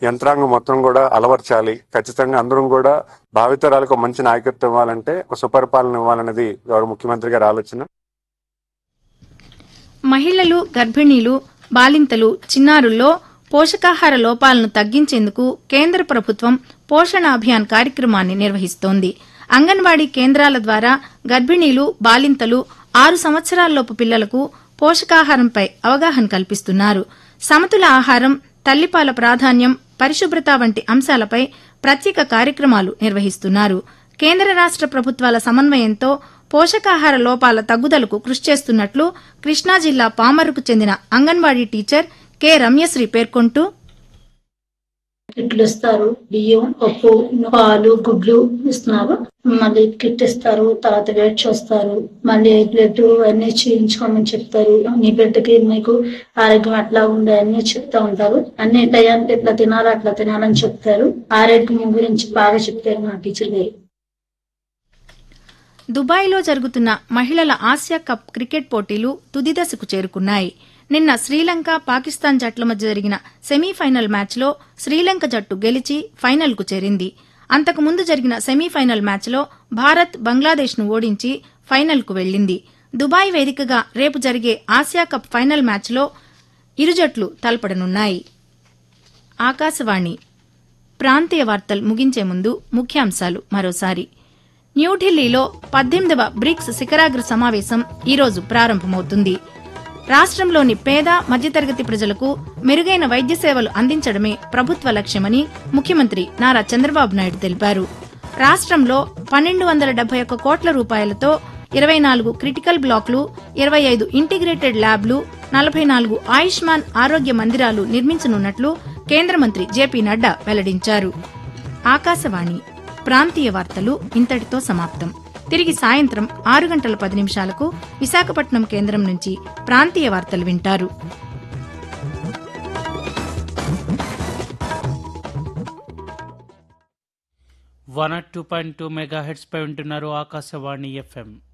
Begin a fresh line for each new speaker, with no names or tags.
యంత్రాంగం మొత్తం కూడా అలవర్చాలి ఖచ్చితంగా అందరం కూడా భావితరాలకు మంచి నాయకత్వం ఇవ్వాలంటే ఒక సుపరిపాలన ఇవ్వాలన్నది గౌరవ ముఖ్యమంత్రి గారి ఆలోచన
మహిళలు గర్భిణీలు బాలింతలు చిన్నారుల్లో పోషకాహార లోపాలను తగ్గించేందుకు కేంద్ర ప్రభుత్వం పోషణ అభియాన్ కార్యక్రమాన్ని నిర్వహిస్తోంది అంగన్వాడీ కేంద్రాల ద్వారా గర్భిణీలు బాలింతలు ఆరు సంవత్సరాల్లోపు పిల్లలకు పోషకాహారంపై అవగాహన కల్పిస్తున్నారు సమతుల ఆహారం తల్లిపాల ప్రాధాన్యం పరిశుభ్రత వంటి అంశాలపై ప్రత్యేక కార్యక్రమాలు నిర్వహిస్తున్నారు కేంద్ర రాష్ట ప్రభుత్వాల సమన్వయంతో పోషకాహార లోపాల తగ్గుదలకు కృషి చేస్తున్నట్లు కృష్ణా జిల్లా పామరుకు చెందిన అంగన్వాడీ టీచర్ కె రమ్యశ్రీ పేర్కొంటూ
కిట్లు ఇస్తారు బియ్యం పప్పు పాలు గుడ్లు ఇస్తున్నారు మళ్ళీ కిట్ ఇస్తారు తర్వాత వెయిట్ చూస్తారు మళ్ళీ బ్లడ్ అన్ని చేయించుకోమని చెప్తారు నీ బిడ్డకి నీకు ఆరోగ్యం అట్లా ఉంది అన్ని చెప్తా ఉంటారు అన్ని టయానికి ఇట్లా తినాలి అట్లా తినాలని చెప్తారు ఆరోగ్యం గురించి బాగా చెప్తారు మా టీచర్ గారు
దుబాయ్లో జరుగుతున్న మహిళల ఆసియా కప్ క్రికెట్ పోటీలు తుది దశకు చేరుకున్నాయి నిన్న శ్రీలంక పాకిస్తాన్ జట్ల మధ్య జరిగిన సెమీఫైనల్ మ్యాచ్లో శ్రీలంక జట్టు గెలిచి ఫైనల్కు చేరింది అంతకుముందు జరిగిన సెమీఫైనల్ మ్యాచ్లో భారత్ బంగ్లాదేశ్ను ఓడించి ఫైనల్కు వెళ్లింది దుబాయ్ వేదికగా రేపు జరిగే ఆసియా కప్ ఫైనల్ మ్యాచ్లో ఇరు జట్లు తలపడనున్నాయి ఆకాశవాణి ప్రాంతీయ వార్తలు ముగించే ముందు ముఖ్యాంశాలు మరోసారి న్యూఢిల్లీలో పద్దెనిమిదవ బ్రిక్స్ శిఖరాగ్ర సమావేశం ఈరోజు ప్రారంభమవుతుంది రాష్ట్రంలోని పేద మధ్యతరగతి ప్రజలకు మెరుగైన వైద్య సేవలు అందించడమే ప్రభుత్వ లక్ష్యమని ముఖ్యమంత్రి నారా చంద్రబాబు నాయుడు తెలిపారు రాష్ట్రంలో పన్నెండు వందల డెబ్బై ఒక్క కోట్ల రూపాయలతో ఇరవై నాలుగు క్రిటికల్ బ్లాక్లు ఇరవై ఐదు ఇంటిగ్రేటెడ్ ల్యాబ్లు నలభై నాలుగు ఆయుష్మాన్ ఆరోగ్య మందిరాలు నిర్మించనున్నట్లు కేంద్ర మంత్రి జేపీ నడ్డా వెల్లడించారు ఆకాశవాణి ప్రాంతీయ వార్తలు ఇంతటితో సమాప్తం తిరిగి సాయంత్రం ఆరు గంటల పది నిమిషాలకు విశాఖపట్నం కేంద్రం నుంచి ప్రాంతీయ వార్తలు వింటారు
one two point two megahertz పై ఉంటున్నారు ఆకాశవాణి ఎఫ్ఎం